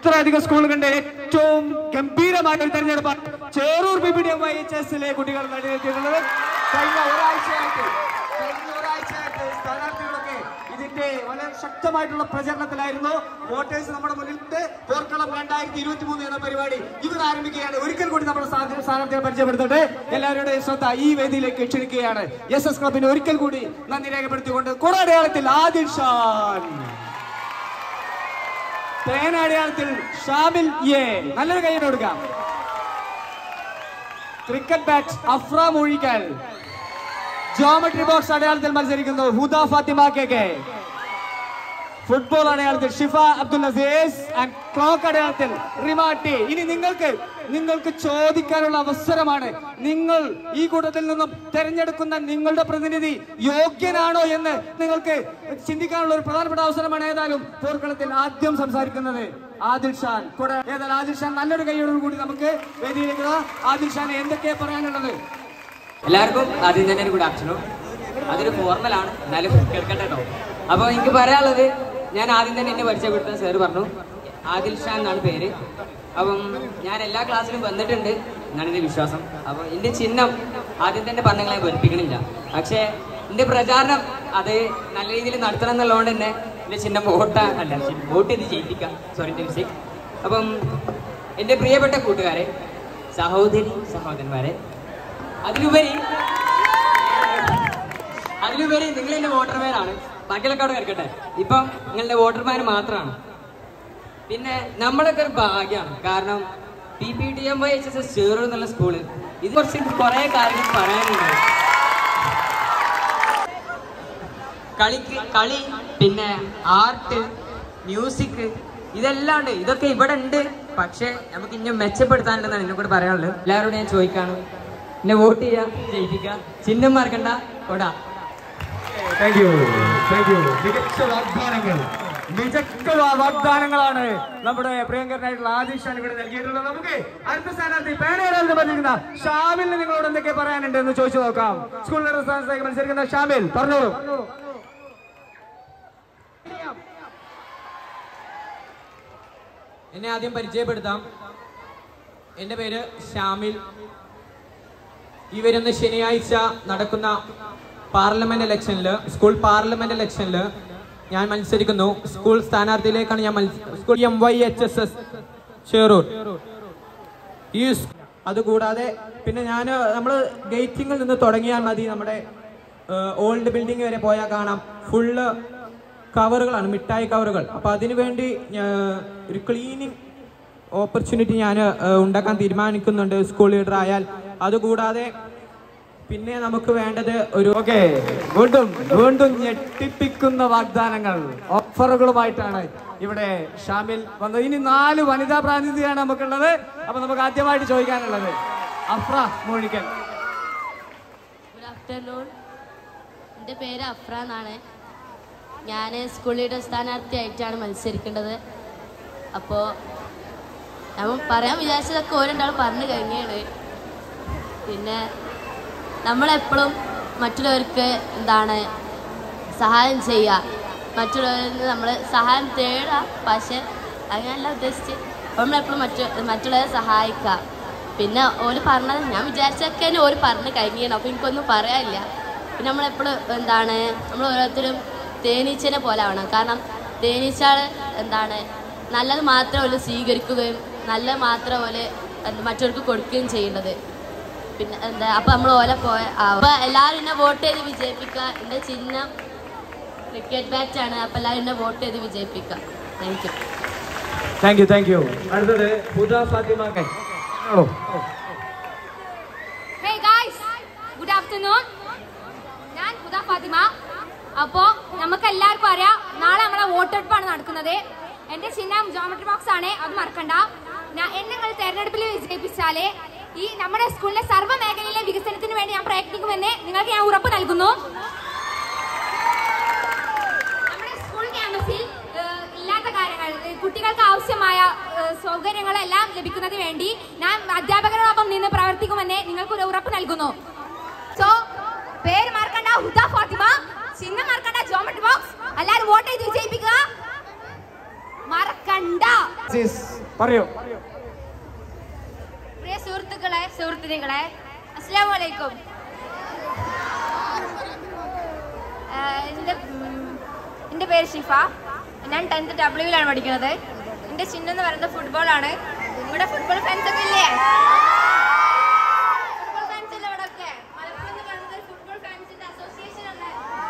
ഇത്രയധികം സ്കൂളുകളുടെ ഏറ്റവും ഗംഭീരമായ ഒരു തെരഞ്ഞെടുപ്പാണ് Cherur B B D M Y H എസിലെ കുട്ടികൾ നേടിയെത്തിയിട്ടുള്ളത് കഴിഞ്ഞ ഒരാഴ്ചയായിട്ട് കഴിഞ്ഞ ഒരാഴ്ചയായിട്ട് സ്ഥാനാർത്ഥികളൊക്കെ ഇതിന്റെ വളരെ ശക്തമായിട്ടുള്ള പ്രചരണത്തിലായിരുന്നു വോട്ടേഴ്സ് നമ്മുടെ മുന്നിലുണ്ട് പോർക്കളം രണ്ടായിരത്തി ഇരുപത്തി മൂന്ന് എന്ന പരിപാടി ഇവർ ആരംഭിക്കുകയാണ് ഒരിക്കൽ കൂടി നമ്മൾ സ്ഥാനാർത്ഥി- സ്ഥാനാർത്ഥികളെ പരിചയപ്പെടുത്തട്ടെ എല്ലാവരുടെയും ശ്രദ്ധ ഈ വേദിയിലേക്ക് ക്ഷണിക്കുകയാണ് എസ് എസ് ക്ലബിന് ഒരിക്കൽ കൂടി നന്ദി രേഖപ്പെടുത്തിക്കൊണ്ട് കുടയടയാളത്തിൽ ആദിൽ ഷാൻ തേനടയാളത്തിൽ ഷാമിൽ എ നല്ലൊരു കൈയ്യടി കൊടുക്കാം cricket bat Afra Moozhikkal geometry box അടയാളത്തിൽ മത്സരിക്കുന്നു Huda Fathima K K football അടയാളത്തിൽ ഷിഫ അബ്ദുൽ അസീസ് ആൻഡ് ക്ലോക്ക് അടയാളത്തിൽ റിമാട്ടി ഇനി നിങ്ങൾക്ക് നിങ്ങൾക്ക് ചോദിക്കാനുള്ള അവസരമാണ് നിങ്ങൾ ഈ കൂട്ടത്തിൽ നിന്നും തെരഞ്ഞെടുക്കുന്ന നിങ്ങളുടെ പ്രതിനിധി യോഗ്യനാണോ എന്ന് നിങ്ങൾക്ക് ചിന്തിക്കാനുള്ള ഒരു പ്രധാനപ്പെട്ട അവസരമാണ് ഏതായാലും പോർക്കളത്തിൽ ആദ്യം സംസാരിക്കുന്നത് ആദിൽ ഷാൻ കൂടെ ഏതായാലും ആദിൽ ഷാൻ നല്ലൊരു കൈയോട് കൂടി നമുക്ക് വേദിയിലേക്ക് വാ. ആദിൽ ഷാൻ എന്തൊക്കെയാ പറയാനുള്ളത് എല്ലാവർക്കും ആദ്യം തന്നെ ഒരു ഗുഡ് ആഫ്റ്റർനൂൺ അതൊരു ഫോർമലാണ് എന്നാലും കേൾക്കട്ടെ കേട്ടോ അപ്പോൾ എനിക്ക് പറയാനുള്ളത് ഞാൻ ആദ്യം തന്നെ എന്നെ പരിചയപ്പെടുത്താൻ സാർ പറഞ്ഞു ആദിൽ ഷാൻ എന്നാണ് പേര് അപ്പം ഞാൻ എല്ലാ ക്ലാസ്സിലും വന്നിട്ടുണ്ട് എന്നാണ് എൻ്റെ വിശ്വാസം അപ്പോൾ എൻ്റെ ചിഹ്നം ആദ്യം തന്നെ പറഞ്ഞങ്ങളെ വെറുപ്പിക്കണില്ല പക്ഷേ എൻ്റെ പ്രചാരണം അത് നല്ല രീതിയിൽ നടത്തണം എന്നുള്ളതുകൊണ്ട് തന്നെ എൻ്റെ ചിഹ്നം വോട്ട അല്ല വോട്ട് ചെയ്ത് ജയിപ്പിക്കാം സോറി എൻ്റെ മിസ്റ്റേക്ക് അപ്പം എൻ്റെ പ്രിയപ്പെട്ട കൂട്ടുകാരെ സഹോദരി സഹോദരന്മാരെ അതിലുപരി അതിലുപരി നിങ്ങൾ എന്റെ വോട്ടർമാരാണ് ബാക്കിയൊക്കെ അവിടെ കിടക്കട്ടെ ഇപ്പം നിങ്ങളുടെ വോട്ടർമാർ മാത്രമാണ് പിന്നെ നമ്മളൊക്കെ ഒരു ഭാഗ്യമാണ് കാരണം P P T M Y H S S Cherur എന്നുള്ള സ്കൂള് ഇത് കുറച്ച് കുറെ കാര്യങ്ങൾ പറയാനുണ്ട് കളിക്ക് കളി പിന്നെ ആർട്ട് മ്യൂസിക് ഇതെല്ലാം ഉണ്ട് ഇതൊക്കെ ഇവിടെ ഉണ്ട് പക്ഷെ നമുക്ക് ഇനി മെച്ചപ്പെടുത്താനുണ്ടെന്നാണ് എന്നെ കൂടെ പറയാനുള്ളത് എല്ലാവരോടും ഞാൻ ചോദിക്കാണ് എന്നെ വോട്ട് ചെയ്യുക ജയിപ്പിക്കുക ചിഹ്നം മറക്കണ്ട കൊടാ താങ്ക് യു താങ്ക് യു മികച്ച വാഗ്ദാനങ്ങൾ മികച്ച വാഗ്ദാനങ്ങളാണ് നമ്മുടെ പ്രിയങ്കരനായിട്ടുള്ള ആദിഷാൻ ഇവിടെ നൽകിയിട്ടുള്ളത് നമുക്ക് അടുത്ത സ്ഥാനാർത്ഥി പേനേരാളിന് പറഞ്ഞിരിക്കുന്ന ഷാമിലിന് നിങ്ങളോട് എന്തൊക്കെ പറയാനുണ്ട് എന്ന് ചോദിച്ചു നോക്കാം സ്കൂൾ സ്ഥാനത്തേക്ക് മത്സരിക്കുന്ന ഷാമിൽ പറഞ്ഞോളൂ എന്നെ ആദ്യം പരിചയപ്പെടുത്താം എൻ്റെ പേര് ഷാമിൽ ഈ വരുന്ന ശനിയാഴ്ച നടക്കുന്ന പാർലമെന്റ് ഇലക്ഷനിൽ സ്കൂൾ പാർലമെന്റ് ഇലക്ഷനിൽ ഞാൻ മത്സരിക്കുന്നു സ്കൂൾ സ്ഥാനാർത്ഥിയിലേക്കാണ് ഞാൻ മത്സ- school M Y H S S Cherur ഈ സ്- അതുകൂടാതെ പിന്നെ ഞാൻ നമ്മൾ ഗേറ്റിങ്ങിൽ നിന്ന് തുടങ്ങിയാൽ മതി നമ്മുടെ ഓൾഡ് ബിൽഡിംഗ് വരെ പോയാൽ കാണാം ഫുള്ള് കവറുകളാണ് മിഠായി കവറുകൾ അപ്പോൾ അതിനു വേണ്ടി ഞാ- ഒരു ക്ലീനിങ് ഓപ്പർച്യൂണിറ്റി ഞാൻ ഉണ്ടാക്കാൻ തീരുമാനിക്കുന്നുണ്ട് സ്കൂൾ ലീഡർ ആയാൽ അതുകൂടാതെ പിന്നെ നമുക്ക് വേണ്ടത് ഒരു ഓക്കെ വീണ്ടും വീണ്ടും ഞെട്ടിപ്പിക്കുന്ന വാഗ്ദാനങ്ങൾ ഓഫറുകളുമായിട്ടാണ് ഇവിടെ ഷാമിൽ വന്നത് ഇനി നാല് വനിതാ പ്രാതിനിധ്യമാണ് നമുക്കുള്ളത് അപ്പൊ നമുക്ക് ആദ്യമായിട്ട് ചോദിക്കാനുള്ളത് അഫ്ര മൂഴിക്കൽ ഗുഡ് ആഫ്റ്റർനൂൺ എൻ്റെ പേര് അഫ്ര എന്നാണ് ഞാൻ സ്കൂൾ ലീഡർ സ്ഥാനാർത്ഥിയായിട്ടാണ് മത്സരിക്കേണ്ടത് അപ്പോൾ നമ്മൾ പറയാൻ വിചാരിച്ചതൊക്കെ ഓരോണ്ടാൾ പറഞ്ഞു കഴിഞ്ഞാണ് പിന്നെ നമ്മളെപ്പോഴും മറ്റുള്ളവർക്ക് എന്താണ് സഹായം ചെയ്യുക മറ്റുള്ളവരിൽ നിന്ന് നമ്മൾ സഹായം തേടുക പക്ഷെ അങ്ങനെയല്ല ഉദ്ദേശിച്ച് നമ്മളെപ്പോഴും മറ്റു മറ്റുള്ളവരെ സഹായിക്കുക പിന്നെ ഓര് പറഞ്ഞത് ഞാൻ വിചാരിച്ചൊക്കെ തന്നെ ഓര് പറഞ്ഞു കഴിഞ്ഞാണ് അപ്പോൾ എനിക്കൊന്നും പറയാനില്ല പിന്നെ നമ്മളെപ്പോഴും എന്താണ് നമ്മൾ ഓരോരുത്തരും തേനീച്ചനെ പോലെ ആവണം കാരണം തേനീച്ചാൾ എന്താണ് നല്ലത് മാത്രം ഓല് സ്വീകരിക്കുകയും നല്ലത് മാത്രം ഓല് എന്ത് മറ്റവർക്ക് കൊടുക്കുകയും ചെയ്യേണ്ടത് പിന്നെ എന്താ അപ്പൊ നമ്മൾ ഓലെ പോയ അപ്പൊ എല്ലാവരും എന്നെ വോട്ട് ചെയ്ത് വിജയിപ്പിക്കുക എന്റെ ചിഹ്നം ക്രിക്കറ്റ് ബാറ്റ് ആണ് അപ്പൊ എല്ലാവരും എന്നെ വോട്ട് ചെയ്ത് വിജയിപ്പിക്കുക thank you thank you thank you അടുത്തത് ഹുദ ഫാത്തിമ കൈ ആണോ ഹേ ഗായ്സ് ഗുഡ് ആഫ്റ്റർനൂൺ ഞാൻ ഹുദ ഫാത്തിമ അപ്പോൾ നമുക്ക് എല്ലാവർക്കും അറിയാം നാളെ നമ്മളെ വോട്ടെടുപ്പാണ് നടക്കുന്നത് എന്റെ ചിഹ്നം ജോമെട്രി ബോക്സ് ആണ് അത് മറക്കണ്ട ഞാൻ എന്നെ നിങ്ങൾ തെരഞ്ഞെടുപ്പിൽ വിജയിപ്പിച്ചാലേ ഈ നമ്മുടെ സ്കൂളിലെ സർവ്വ മേഖലയിലെ വികസനത്തിന് വേണ്ടി ഞാൻ പ്രയത്നിക്കുമെന്ന് നിങ്ങൾക്ക് ഞാൻ ഉറപ്പ് നൽകുന്നു നമ്മുടെ സ്കൂൾ ക്യാമ്പസിൽ ഏഹ്, ഇല്ലാത്ത കാര്യങ്ങൾ ഏഹ്, കുട്ടികൾക്ക് ആവശ്യമായ ഏഹ്, സൗകര്യങ്ങളെല്ലാം ലഭിക്കുന്നതിന് വേണ്ടി ഞാൻ അധ്യാപകരോടൊപ്പം നിന്ന് പ്രവർത്തിക്കുമെന്ന് നിങ്ങൾക്ക് ഒരു ഉറപ്പ് നൽകുന്നു സോ പേര് മറക്കണ്ട ഹുദ ഫാത്തിമ ചിഹ്നം മറക്കണ്ട ജോമെട്രി ബോക്സ് എല്ലാവരും വോട്ട് ചെയ്ത് വിജയിപ്പിക്കുക മറക്കണ്ട This പറയൂ പ്രിയ സുഹൃത്തുക്കളെ സുഹൃത്തുക്കളെ അസ്സാം വലൈക്കും എൻ്റെ ഉം, എൻ്റെ പേര് ഷിഫ ഞാൻ ടെൻത്ത് ഡബ്ല്യൂവിലാണ് പഠിക്കുന്നത് എൻ്റെ ചിഹ്നം എന്ന് പറയുന്നത് ഫുട്ബോളാണ് ഇവിടെ ഫുട്ബോൾ ഫാൻസ് ഒക്കെ ഇല്ലേ ഫുട്ബോൾ ഫാൻസ് ഇല്ലേ ഇവിടെ ഒക്കെ മലപ്പുറം എന്ന് പറയുന്നത് ഫുട്ബോൾ ഫാൻസിന്റെ അസോസിയേഷൻ ആണ്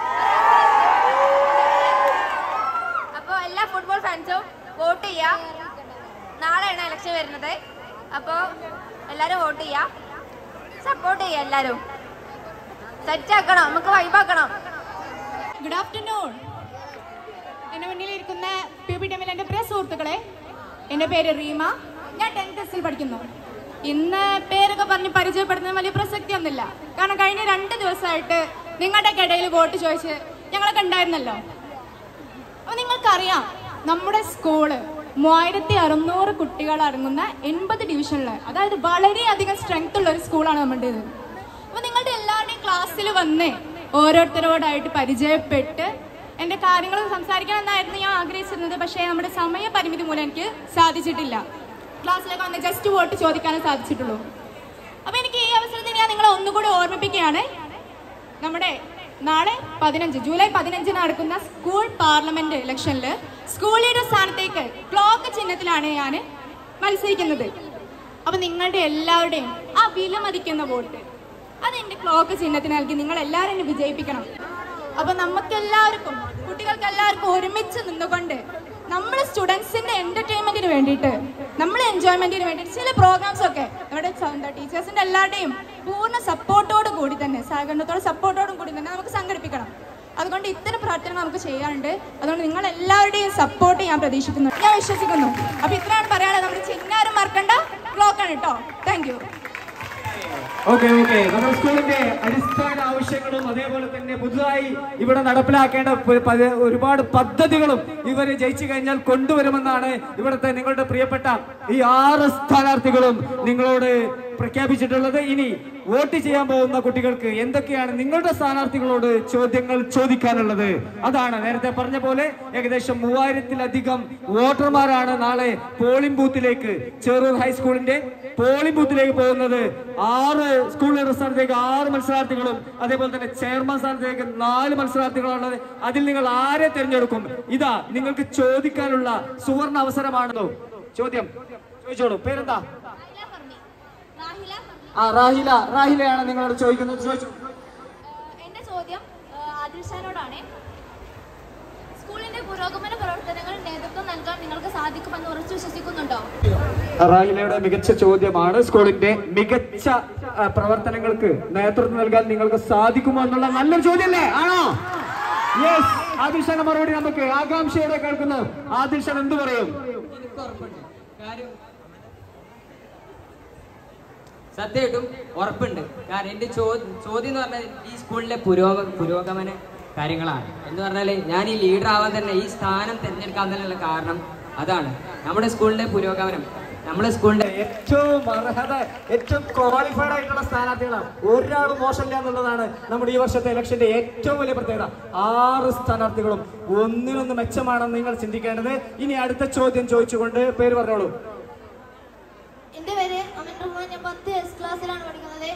അപ്പോൾ എല്ലാ ഫുട്ബോൾ ഫാൻസും വോട്ട് ചെയ്യാം നാളെയാണ് ഇലക്ഷൻ വരുന്നത് അപ്പോൾ എല്ലാവരും വോട്ട് ചെയ്യാം സപ്പോർട്ട് ചെയ്യാം എല്ലാവരും സെറ്റ് ആക്കണം നമുക്ക് വൈബാക്കണം ഗുഡ് ആഫ്റ്റർനൂൺ എൻ്റെ മുന്നിലിരിക്കുന്ന പി പി ടെമ്മിൽ എൻ്റെ പ്രിയ സുഹൃത്തുക്കളെ എൻ്റെ പേര് റീമ ഞാൻ ടെൻത്ത് എസിൽ പഠിക്കുന്നു ഇന്ന് പേരൊക്കെ പറഞ്ഞ് പരിചയപ്പെടുന്നത് വലിയ പ്രസക്തിയൊന്നുമില്ല കാരണം കഴിഞ്ഞ രണ്ട് ദിവസമായിട്ട് നിങ്ങളുടെ ഇടയിൽ വോട്ട് ചോദിച്ച് ഞങ്ങളൊക്കെ ഉണ്ടായിരുന്നല്ലോ അപ്പോൾ നിങ്ങൾക്കറിയാം നമ്മുടെ സ്കൂള് മൂവായിരത്തി അറുന്നൂറ് കുട്ടികൾ അടങ്ങുന്ന എൺപത് ഡിവിഷനിൽ അതായത് വളരെയധികം സ്ട്രെങ്ത് ഉള്ള ഒരു സ്കൂളാണ് നമ്മുടേത് അപ്പോൾ നിങ്ങളുടെ എല്ലാവരുടെയും ക്ലാസ്സിൽ വന്ന് ഓരോരുത്തരോടായിട്ട് പരിചയപ്പെട്ട് എൻ്റെ കാര്യങ്ങൾ സംസാരിക്കണം എന്നായിരുന്നു ഞാൻ ആഗ്രഹിച്ചിരുന്നത് പക്ഷേ നമ്മുടെ സമയപരിമിതി മൂലം എനിക്ക് സാധിച്ചിട്ടില്ല ക്ലാസ്സിലൊക്കെ വന്ന് ജസ്റ്റ് വോട്ട് ചോദിക്കാനേ സാധിച്ചിട്ടുള്ളൂ അപ്പോൾ എനിക്ക് ഈ അവസരത്തിൽ ഞാൻ നിങ്ങളെ ഒന്നുകൂടി ഓർമ്മിപ്പിക്കുകയാണ് നമ്മുടെ നാളെ പതിനഞ്ച് ജൂലൈ പതിനഞ്ചിന് നടക്കുന്ന സ്കൂൾ പാർലമെന്റ് ഇലക്ഷനിൽ സ്കൂൾ ലീഡർ സ്ഥാനത്തേക്ക് ക്ലോക്ക് ചിഹ്നത്തിലാണ് ഞാൻ മത്സരിക്കുന്നത് അപ്പൊ നിങ്ങളുടെ എല്ലാവരുടെയും ആ വിലമതിക്കുന്ന വോട്ട് അത് എന്റെ ക്ലോക്ക് ചിഹ്നത്തിന് നൽകി നിങ്ങൾ എല്ലാവരും എന്നെ വിജയിപ്പിക്കണം അപ്പൊ നമുക്ക് എല്ലാവർക്കും കുട്ടികൾക്ക് എല്ലാവർക്കും ഒരുമിച്ച് നിന്നുകൊണ്ട് നമ്മുടെ സ്റ്റുഡൻസിന്റെ എന്റർടൈൻമെന്റിന് വേണ്ടിയിട്ട് നമ്മുടെ എൻജോയ്മെന്റിന് വേണ്ടിയിട്ട് ചില പ്രോഗ്രാംസ് ഒക്കെ നമ്മുടെ സ- എന്താ ടീച്ചേഴ്സിന്റെ എല്ലാവരുടെയും പൂർണ്ണ സപ്പോർട്ടോട് കൂടി തന്നെ സഹകരണത്തോടെ സപ്പോർട്ടോടും കൂടി തന്നെ നമുക്ക് സംഘടിപ്പിക്കണം അതുകൊണ്ട് ഇത്തരം പ്രവർത്തനങ്ങൾ നമുക്ക് ചെയ്യാനുണ്ട് അതുകൊണ്ട് നിങ്ങൾ എല്ലാവരുടെയും സപ്പോർട്ട് ഞാൻ പ്രതീക്ഷിക്കുന്നു ഞാൻ വിശ്വസിക്കുന്നു അപ്പൊ ഇത്രയാണ് പറയാനുള്ളത് നമ്മുടെ ചിന്നാരും മറക്കണ്ട ക്ലോക്കാണ് കേട്ടോ താങ്ക് യു ഓക്കെ ഓക്കെ നമ്മുടെ സ്കൂളിന്റെ അടിസ്ഥാന ആവശ്യങ്ങളും അതേപോലെ തന്നെ പുതുതായി ഇവിടെ നടപ്പിലാക്കേണ്ട പ- പല- ഒരുപാട് പദ്ധതികളും ഇവർ ജയിച്ചു കഴിഞ്ഞാൽ കൊണ്ടുവരുമെന്നാണ് ഇവിടുത്തെ നിങ്ങളുടെ പ്രിയപ്പെട്ട ഈ ആറ് സ്ഥാനാർത്ഥികളും നിങ്ങളോട് പ്രഖ്യാപിച്ചിട്ടുള്ളത് ഇനി വോട്ട് ചെയ്യാൻ പോകുന്ന കുട്ടികൾക്ക് എന്തൊക്കെയാണ് നിങ്ങളുടെ സ്ഥാനാർത്ഥികളോട് ചോദ്യങ്ങൾ ചോദിക്കാനുള്ളത് അതാണ് നേരത്തെ പറഞ്ഞ പോലെ ഏകദേശം മൂവായിരത്തിലധികം വോട്ടർമാരാണ് നാളെ പോളിംഗ് ബൂത്തിലേക്ക് ചെറൂർ ഹൈസ്കൂളിന്റെ പോളിംഗ് ബൂത്തിലേക്ക് പോകുന്നത് ആറ് സ്കൂൾ ലീഡർ സ്ഥാനത്തേക്ക് ആറ് മത്സരാർത്ഥികളും അതേപോലെ തന്നെ ചെയർമാൻ സ്ഥാനത്തേക്ക് നാല് മത്സരാർത്ഥികളാണുള്ളത് അതിൽ നിങ്ങൾ ആരെ തിരഞ്ഞെടുക്കും ഇതാ നിങ്ങൾക്ക് ചോദിക്കാനുള്ള സുവർണ അവസരമാണല്ലോ ചോദ്യം ചോദിച്ചോളൂ പേരെന്താ ആ റാഹില റാഹിലയാണ് നിങ്ങളോട് ചോദിക്കുന്നത് ചോദിച്ചു എന്റെ ചോദ്യം ആദിൽ ഷാനോടാണ് സ്കൂളിന്റെ പുരോഗമന പ്രവർത്തനങ്ങൾ നേതൃത്വം നൽകാൻ നിങ്ങൾക്ക് സാധിക്കുമെന്ന് ഉറച്ചു വിശ്വസിക്കുന്നുണ്ടോ റാഹിലയുടെ മികച്ച ചോദ്യമാണ് സ്കൂളിന്റെ മികച്ച ആ, പ്രവർത്തനങ്ങൾക്ക് നേതൃത്വം നൽകാൻ നിങ്ങൾക്ക് സാധിക്കുമോ എന്നുള്ള നല്ലൊരു ചോദ്യമല്ലേ ആണോ യെസ് ആദിൽഷാന്റെ മറുപടി നമുക്ക് ആകാംക്ഷയോടെ കേൾക്കുന്നു ആദിൽഷാൻ എന്ത് പറയും എനിക്ക് ഉറപ്പുണ്ട് കാര്യം സത്യമായിട്ടും ഉറപ്പുണ്ട് കാരണം എൻ്റെ ചോ ചോദ്യം എന്ന് പറഞ്ഞാൽ ഈ സ്കൂളിലെ പുരോഗ പുരോഗമന കാര്യങ്ങളാണ് എന്ന് പറഞ്ഞാൽ ഞാൻ ഈ ലീഡർ ആവാൻ തന്നെ ഈ സ്ഥാനം തിരഞ്ഞെടുക്കാൻ തന്നെയുള്ള കാരണം അതാണ് നമ്മുടെ സ്കൂളിന്റെ പുരോഗമനം നമ്മുടെ സ്കൂളിന്റെ ഏറ്റവും അർഹത ഏറ്റവും ക്വാളിഫൈഡ് ആയിട്ടുള്ള സ്ഥാനാർത്ഥികളാണ് ഒരാളും മോശമില്ല എന്നുള്ളതാണ് നമ്മുടെ ഈ വർഷത്തെ ഇലക്ഷന്റെ ഏറ്റവും വലിയ പ്രത്യേകത ആറ് സ്ഥാനാർത്ഥികളും ഒന്നിനൊന്ന് മെച്ചമാണെന്ന് നിങ്ങൾ ചിന്തിക്കേണ്ടത് ഇനി അടുത്ത ചോദ്യം ചോദിച്ചുകൊണ്ട് പേര് പറഞ്ഞോളൂ എന്റെ പേര് അമിൻ റഹ്മാൻ ഞാൻ പത്ത് എസ് ക്ലാസ്സിലാണ് പഠിക്കുന്നത്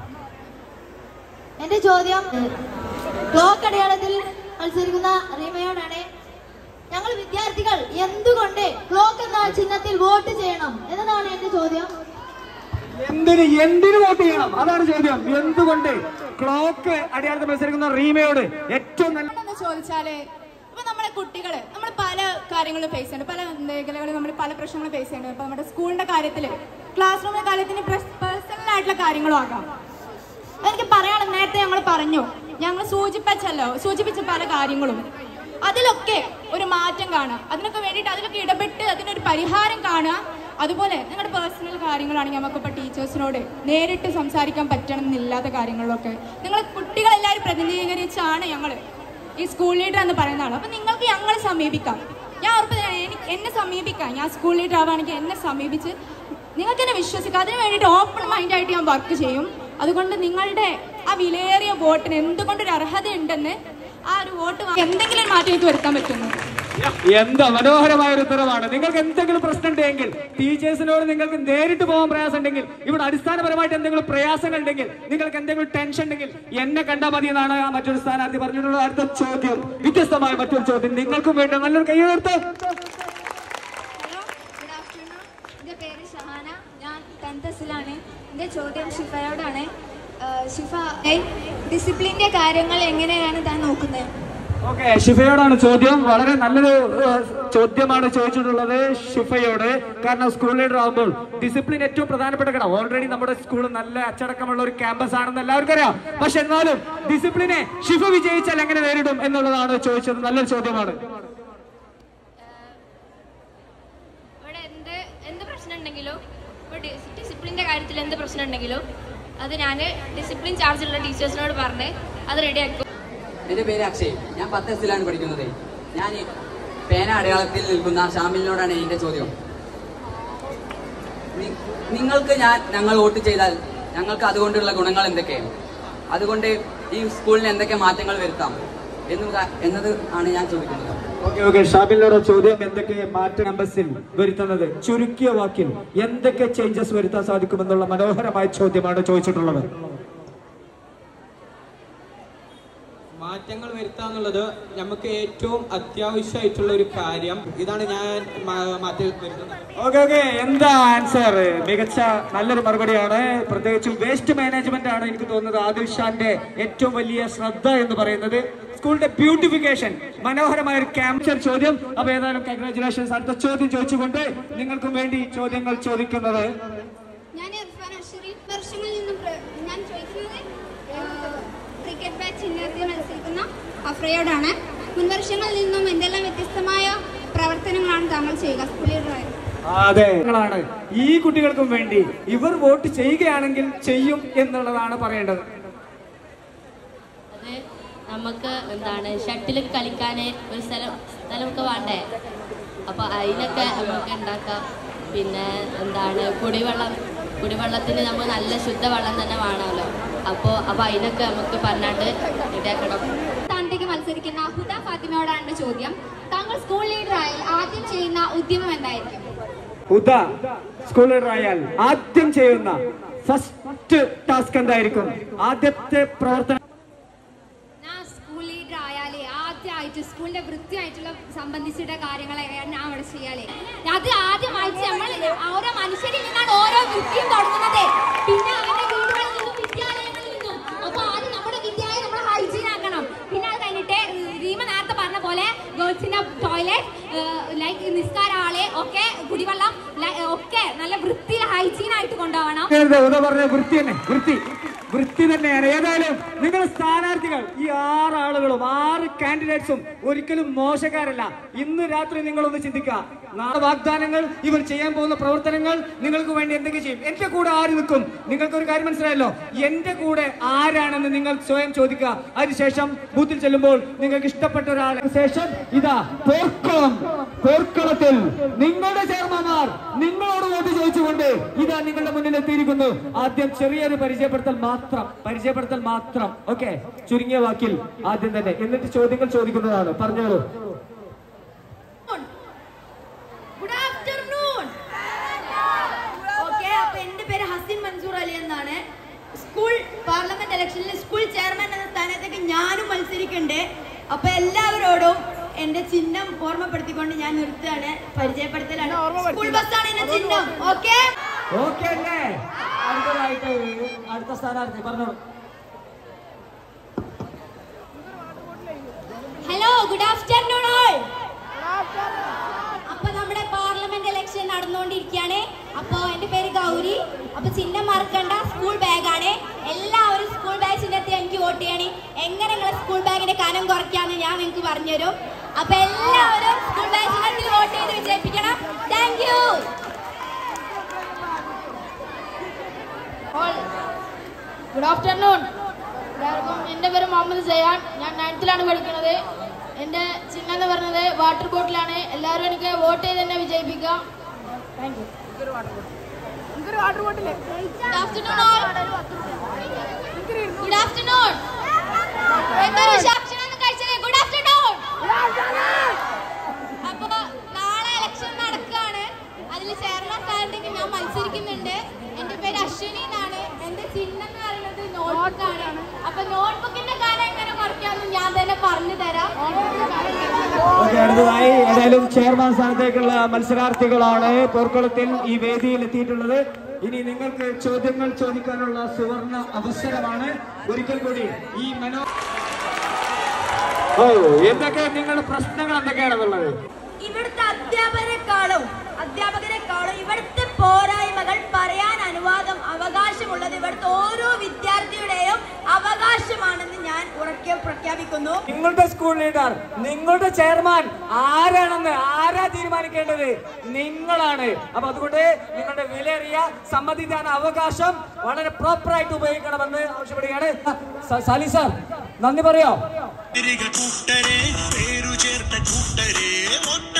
എന്റെ ചോദ്യം ക്ലോക്ക് അടയാളത്തിൽ മത്സരിക്കുന്ന റീമയോടാണ് ഞങ്ങൾ വിദ്യാർത്ഥികൾ എന്തുകൊണ്ട് ക്ലോക്ക് എന്ന ചിഹ്നത്തിൽ വോട്ട് ചെയ്യണം എന്നതാണ് എന്റെ ചോദ്യം എന്തിന് എന്തിനു വോട്ട് ചെയ്യണം അതാണ് ചോദ്യം എന്തുകൊണ്ട് ക്ലോക്ക് അടയാളത്തിൽ മത്സരിക്കുന്ന റീമയോട് ഏറ്റവും നല്ല എന്താണെന്ന് ചോദിച്ചാല് ഇപ്പൊ നമ്മുടെ കുട്ടികള് നമ്മൾ പല കാര്യങ്ങളും ഫേസ് ചെയ്യുന്നുണ്ട് പല മേഖലകളിൽ നമ്മൾ പല പ്രശ്നങ്ങളും ഫേസ് ചെയ്യുന്നുണ്ട് ഇപ്പൊ നമ്മുടെ സ്കൂളിന്റെ കാര്യത്തില് ക്ലാസ് റൂമിന്റെ കാര്യത്തിന് പേഴ്സണൽ ആയിട്ടുള്ള കാര്യങ്ങളും ആകാം എനിക്ക് പറയാനുള്ള നേരത്തെ ഞങ്ങൾ പറഞ്ഞു ഞങ്ങൾ സൂചിപ്പിച്ചല്ലോ സൂചിപ്പിച്ച പല കാര്യങ്ങളും അതിലൊക്കെ ഒരു മാറ്റം കാണുക അതിനൊക്കെ വേണ്ടിയിട്ട് അതിലൊക്കെ ഇടപെട്ട് അതിനൊരു പരിഹാരം കാണുക അതുപോലെ നിങ്ങളുടെ പേഴ്സണൽ കാര്യങ്ങളാണെങ്കിൽ നമുക്കിപ്പോൾ ടീച്ചേഴ്സിനോട് നേരിട്ട് സംസാരിക്കാൻ പറ്റണം എന്നില്ലാത്ത കാര്യങ്ങളിലൊക്കെ നിങ്ങൾ കുട്ടികളെല്ലാവരും പ്രതിനിധീകരിച്ചാണ് ഞങ്ങൾ ഈ സ്കൂൾ ലീഡർ എന്ന് പറയുന്ന ആൾ അപ്പം നിങ്ങൾക്ക് ഞങ്ങളെ സമീപിക്കാം ഞാൻ ഉറപ്പ് തരാം, എനിക്ക് എന്നെ സമീപിക്കാം ഞാൻ സ്കൂൾ ലീഡർ ആവുകയാണെങ്കിൽ എന്നെ സമീപിച്ച് നിങ്ങൾക്ക് എന്നെ വിശ്വസിക്കാം അതിന് വേണ്ടിയിട്ട് ഓപ്പൺ മൈൻഡായിട്ട് ഞാൻ വർക്ക് ചെയ്യും അതുകൊണ്ട് നിങ്ങളുടെ ആ വിലയേറിയ വോട്ടിന് എന്തുകൊണ്ടൊരു അർഹത ഉണ്ടെന്ന് ആ ഒരു വോട്ട് വാങ്ങി എന്തെങ്കിലും ഒരു മാറ്റം എനിക്ക് വരുത്താൻ പറ്റുന്നു എന്താ മനോഹരമായ ഒരു ഉത്തരവാണ് നിങ്ങൾക്ക് എന്തെങ്കിലും പ്രശ്നം ഉണ്ടെങ്കിൽ ടീച്ചേഴ്സിനോട് നിങ്ങൾക്ക് നേരിട്ട് പോകാൻ പ്രയാസം ഉണ്ടെങ്കിൽ ഇവിടെ അടിസ്ഥാനപരമായിട്ട് എന്തെങ്കിലും പ്രയാസങ്ങൾ ഉണ്ടെങ്കിൽ നിങ്ങൾക്ക് എന്തെങ്കിലും ടെൻഷൻ ഉണ്ടെങ്കിൽ എന്നെ കണ്ടാൽ മതി എന്നാണ് ആ മറ്റൊരു സ്ഥാനാർത്ഥി പറഞ്ഞിട്ടുള്ളത് അടുത്ത ചോദ്യം വ്യത്യസ്തമായ മറ്റൊരു ചോദ്യം നിങ്ങൾക്കും വേണ്ടി നല്ലൊരു കൈയെടുത്ത് ഹലോ ഗുഡ് ആഫ്റ്റർനൂൺ എൻ്റെ പേര് ഷഹാന ഞാൻ ടെൻത്ത് എസിലാണ് എൻ്റെ ചോദ്യം ഷിഫയോടാണ് ഏഹ് ഷിഫ ഡിസിപ്ലിൻ്റെ കാര്യങ്ങൾ എങ്ങനെയാണ് താൻ നോക്കുന്നത് ഓക്കെ ഷിഫയോടാണ് ചോദ്യം വളരെ നല്ലൊരു ഏഹ്, ചോദ്യമാണ് ചോദിച്ചിട്ടുള്ളത് ഷിഫയോട് കാരണം സ്കൂൾ ലീഡർ ആകുമ്പോൾ ഡിസിപ്ലിൻ ഏറ്റവും പ്രധാനപ്പെട്ട ഘടകം ഓൾറെഡി നമ്മുടെ സ്കൂൾ നല്ല അച്ചടക്കമുള്ള ഒരു ക്യാമ്പസ് ആണെന്ന് എല്ലാവർക്കും അറിയാം പക്ഷെ എന്നാലും ഡിസിപ്ലിനെ ഷിഫ വിജയിച്ചാൽ എങ്ങനെ നേരിടും എന്നുള്ളതാണ് ചോദിച്ചത് നല്ലൊരു ചോദ്യമാണ് ഇവിടെ എന്ത് എന്ത് പ്രശ്നം ഉണ്ടെങ്കിലും ഇപ്പോൾ ഡിസിപ്ലിൻ്റെ കാര്യത്തിൽ എന്ത് പ്രശ്നം ഉണ്ടെങ്കിലും അത് ഞാൻ ഡിസിപ്ലിൻ ചാർജുള്ള ടീച്ചേഴ്സിനോട് പറഞ്ഞ് അത് റെഡിയാക്കും എൻ്റെ പേര് അക്ഷയ് ഞാൻ പത്ത് എസിലാണ് പഠിക്കുന്നത് ഞാൻ ഈ പേന അടയാളത്തിൽ നിൽക്കുന്ന ഷാമിലിനോടാണ് എൻ്റെ ചോദ്യം നി- നിങ്ങൾക്ക് ഞാൻ ഞങ്ങൾ വോട്ട് ചെയ്താൽ ഞങ്ങൾക്ക് അതുകൊണ്ടുള്ള ഗുണങ്ങൾ എന്തൊക്കെയാണ് അതുകൊണ്ട് ഈ സ്കൂളിന് എന്തൊക്കെ മാറ്റങ്ങൾ വരുത്താം എന്ന് ക- എന്നത് ആണ് ഞാൻ ചോദിക്കുന്നത് ഓക്കെ ഓക്കെ ഷാബിലിനോട് ചോദ്യം എന്തൊക്കെ മാറ്റ ക്യാമ്പസിൽ വരുത്തുന്നത് ചുരുക്കിയ വാക്കിൽ എന്തൊക്കെ ചേഞ്ചസ് വരുത്താൻ സാധിക്കുമെന്നുള്ള മനോഹരമായ ചോദ്യമാണ് ചോദിച്ചിട്ടുള്ളത് മാറ്റങ്ങൾ വരുത്താന്നുള്ളത് നമുക്ക് ഏറ്റവും അത്യാവശ്യമായിട്ടുള്ള ഒരു കാര്യം ഇതാണ് ഞാൻ മാ- മാറ്റം വരുത്തുന്നത് ഓക്കെ ഓക്കെ എന്താ ആൻസർ മികച്ച നല്ലൊരു മറുപടിയാണ് പ്രത്യേകിച്ചും വേസ്റ്റ് മാനേജ്മെന്റ് ആണ് എനിക്ക് തോന്നുന്നത് ആദിൽ ഷാന്റെ ഏറ്റവും വലിയ ശ്രദ്ധ എന്ന് പറയുന്നത് സ്കൂളിന്റെ ബ്യൂട്ടിഫിക്കേഷൻ മനോഹരമായ ഒരു ക്യാപ്ചർ ചോദ്യം അപ്പൊ ഏതായാലും കൺഗ്രാചുലേഷൻസ് അടുത്ത ചോദ്യം ചോദിച്ചുകൊണ്ട് നിങ്ങൾക്കും വേണ്ടി ചോദ്യങ്ങൾ ചോദിക്കുന്നത് ഞാൻ ഇർഫാൻ അഷറി വർഷങ്ങളിൽ നിന്നും പ്ര- ഞാൻ ചോദിക്കുന്നത് ക്രിക്കറ്റ് ബാച്ച് ഇന്ത്യയിൽ മത്സരിക്കുന്ന അഫ്രയോടാണ് മുൻ വർഷങ്ങളിൽ നിന്നും എന്തെല്ലാം വ്യത്യസ്തമായ പ്രവർത്തനങ്ങളാണ് താങ്കൾ ചെയ്യുക സ്കൂൾ ലീഡറായി അതെ നിങ്ങളാണ് ഈ കുട്ടികൾക്കും വേണ്ടി ഇവർ വോട്ട് ചെയ്യുകയാണെങ്കിൽ ചെയ്യും എന്നുള്ളതാണ് പറയേണ്ടത് അത് നമുക്ക് എന്താണ് ഷട്ടിൽ കളിക്കാൻ ഒരു സ്ഥലം സ്ഥലമൊക്കെ വേണ്ടേ അപ്പോൾ അതിനൊക്കെ നമുക്ക് ഉണ്ടാക്കാം പിന്നെ എന്താണ് കുടിവെള്ളം കുടിവെള്ളത്തിന് നമുക്ക് നല്ല ശുദ്ധവെള്ളം തന്നെ വേണമല്ലോ അപ്പോൾ അപ്പോൾ അതിനൊക്കെ നമുക്ക് പറഞ്ഞാണ്ട് ഇതാക്കണം സ്ഥാനത്തേക്ക് മത്സരിക്കുന്ന ഹുദ ഫാത്തിമയോടാണ് എൻ്റെ ചോദ്യം താങ്കൾ സ്കൂൾ ലീഡറായാൽ ആദ്യം ചെയ്യുന്ന ഉദ്യമം എന്തായിരിക്കും ഉദ സ്കൂൾ ലീഡർ ആയാൽ ആദ്യം ചെയ്യുന്ന ഫസ്റ്റ് ടാസ്ക് എന്തായിരിക്കും ആദ്യത്തെ പ്രവർത്തനം ഞാൻ സ്കൂൾ ലീഡർ ആയാലേ ആദ്യമായിട്ട് സ്കൂളിന്റെ വൃത്തിയായിട്ടുള്ള സംബന്ധിച്ചിട്ട കാര്യങ്ങളൊക്കെയാണ് ഞാൻ അവിടെ ചെയ്യാലേ അത് ആദ്യമായിട്ട് നമ്മൾ ഓരോ മനുഷ്യരിൽ നിന്നാണ് ഓരോ വൃത്തിയും തുടങ്ങുന്നത് പിന്നെ അവരുടെ വീടുകളിൽ നിന്നും വിദ്യാലയങ്ങളിൽ നിന്നും അപ്പൊ ആദ്യം നമ്മുടെ വിദ്യാലയം നമ്മൾ ഹൈജീൻ ആക്കണം പിന്നെ അത് കഴിഞ്ഞിട്ട് റീമ നേരത്തെ പറഞ്ഞ പോലെ ഗേൾസിന്റെ ടോയ്ലറ്റ് ലൈക്ക് നിസ്കാരാളെ ഒക്കെ കുടിവെള്ളം ലൈ- ഒക്കെ നല്ല വൃത്തിയിൽ ഹൈജീൻ ആയിട്ട് കൊണ്ടുപോകണം ചെയ്യരുത്. ഉദ പറഞ്ഞ വൃത്തി തന്നെ വൃത്തി വൃത്തി തന്നെയാണ് ഏതായാലും നിങ്ങളുടെ സ്ഥാനാർത്ഥികൾ ഈ ആറ് ആളുകളും ആറ് കാൻഡിഡേറ്റ്സും ഒരിക്കലും മോശക്കാരല്ല ഇന്ന് രാത്രി നിങ്ങളൊന്ന് ചിന്തിക്കുക നാളെ വാഗ്ദാനങ്ങൾ ഇവർ ചെയ്യാൻ പോകുന്ന പ്രവർത്തനങ്ങൾ നിങ്ങൾക്ക് വേണ്ടി എന്തൊക്കെ ചെയ്യും എന്റെ കൂടെ ആര് നിൽക്കും നിങ്ങൾക്ക് ഒരു കാര്യം മനസ്സിലായല്ലോ എന്റെ കൂടെ ആരാണെന്ന് നിങ്ങൾ സ്വയം ചോദിക്കുക അതിനുശേഷം ബൂത്തിൽ ചെല്ലുമ്പോൾ നിങ്ങൾക്ക് ഇഷ്ടപ്പെട്ട ഒരാൾ ശേഷം ഇതാ പോർക്കളം പോർക്കളത്തിൽ നിങ്ങളുടെ ചെയർമാൻമാർ നിങ്ങളോട് വോട്ട് ചോദിച്ചുകൊണ്ട് ഇതാ നിങ്ങളുടെ മുന്നിൽ എത്തിയിരിക്കുന്നു ആദ്യം ചെറിയൊരു പരിചയപ്പെടുത്തൽ മാത്രം പരിചയപ്പെടുത്തൽ മാത്രം ഓക്കെ ചുരുങ്ങിയ വാക്കിൽ ആദ്യം തന്നെ എന്നിട്ട് ചോദ്യങ്ങൾ ചോദിക്കുന്നതാണ് പറഞ്ഞോളൂ ഗുഡ് ആഫ്റ്റർനൂൺ ഓക്കെ അപ്പൊ എന്റെ പേര് ഹസിൻ മൻസൂർ അലി എന്നാണ് സ്കൂൾ പാർലമെന്റ് ഇലക്ഷനിൽ സ്കൂൾ ചെയർമാൻ എന്ന സ്ഥാനത്തേക്ക് ഞാനും മത്സരിക്കുന്നുണ്ട് അപ്പൊ എല്ലാവരോടും എന്റെ ചിഹ്നം ഓർമ്മപ്പെടുത്തിക്കൊണ്ട് ഞാൻ നിർത്തുകയാണ് പരിചയപ്പെടുത്തലാണ് സ്കൂൾ ബസ്സാണ് എന്റെ ചിഹ്നം ഓക്കെ ഓക്കെ അല്ലേ അടുത്തതായിട്ട് അടുത്ത സ്ഥാനാർത്ഥി പറഞ്ഞോളൂ ഹലോ ഗുഡ് ആഫ്റ്റർനൂൺ ഓൾ അപ്പൊ നമ്മുടെ പാർലമെന്റ് ഇലക്ഷൻ നടന്നുകൊണ്ടിരിക്കുകയാണ് അപ്പൊ എന്റെ പേര് ഗൗരി അപ്പൊ ചിഹ്നം മറക്കണ്ട സ്കൂൾ ബാഗ് ആണ് എല്ലാവരും സ്കൂൾ ബാഗ് ചിഹ്നത്തിൽ എനിക്ക് വോട്ട് ചെയ്യണേ എങ്ങനെ നിങ്ങളെ സ്കൂൾ ബാഗിന്റെ കനം കുറയ്ക്കാന്ന് ഞാൻ നിങ്ങൾക്ക് പറഞ്ഞുതരും അപ്പൊ എല്ലാവരും സ്കൂൾ ബാഗ് ചിഹ്നത്തിൽ വോട്ട് ചെയ്ത് വിജയിപ്പിക്കണം താങ്ക് യു ഗുഡ് ആഫ്റ്റർനൂൺ എല്ലാവർക്കും എൻ്റെ പേര് മുഹമ്മദ് സയാൻ ഞാൻ നയൻത്തിലാണ് പഠിക്കുന്നത് എൻ്റെ ചിഹ്നം എന്ന് പറയുന്നത് വാട്ടർ ബോട്ടിലാണ് എല്ലാവരും എനിക്ക് വോട്ട് ചെയ്ത് തന്നെ വിജയിപ്പിക്കാം thank you good afternoon all good afternoon എന്തൊരു ഭക്ഷണം കഴിച്ചത് ഗുഡ് ആഫ്റ്റർനൂൺ കാരണത്തേക്ക് ഞാൻ മത്സരിക്കുന്നുണ്ട് എൻ്റെ പേര് അശ്വിനി എന്നാണ് എൻ്റെ ചിഹ്നം എന്ന് പറയുന്നത് നോട്ട്ബുക്കാണ് അപ്പൊ നോട്ട്ബുക്കിന്റെ കാലം എങ്ങനെ കുറയ്ക്കാമെന്ന് ഞാൻ തന്നെ പറഞ്ഞു തരാം ഓക്കെ അടുത്തതായി ഏതായാലും ചെയർമാൻ സ്ഥാനത്തേക്കുള്ള മത്സരാർത്ഥികളാണ് പോർക്കുളത്തിൽ ഈ വേദിയിൽ എത്തിയിട്ടുള്ളത് ഇനി നിങ്ങൾക്ക് ചോദ്യങ്ങൾ ചോദിക്കാനുള്ള സുവർണ അവസരമാണ് ഒരിക്കൽ കൂടി ഈ മനോ ഓ എന്തൊക്കെ നിങ്ങളുടെ പ്രശ്നങ്ങൾ എന്തൊക്കെയാണെന്നുള്ളത് ഇവിടുത്തെ അധ്യാപകരെക്കാളും അധ്യാപകരെക്കാളും ഇവിടുത്തെ പോരായ്മകൾ പറയാൻ അനുവാദം അവകാശമുള്ളത് ഇവിടുത്തെ ഓരോ വിദ്യാർത്ഥിയുടെയും അവകാശമാണെന്ന് ഞാൻ ഉറക്കെ പ്രഖ്യാപിക്കുന്നു നിങ്ങളുടെ സ്കൂൾ ലീഡർ നിങ്ങളുടെ ചെയർമാൻ ആരാണെന്ന് ആരാ തീരുമാനിക്കേണ്ടത് നിങ്ങളാണ് അപ്പൊ അതുകൊണ്ട് നിങ്ങളുടെ വിലയേറിയ സമ്മതിദാന അവകാശം വളരെ പ്രോപ്പറായിട്ട് ഉപയോഗിക്കണമെന്ന് ആവശ്യപ്പെടുകയാണ് സ- സാലി സാർ നന്ദി പറയോ തിരിക കൂട്ടരെ പേരു ചേർത്ത കൂട്ടരെ ഒത്ത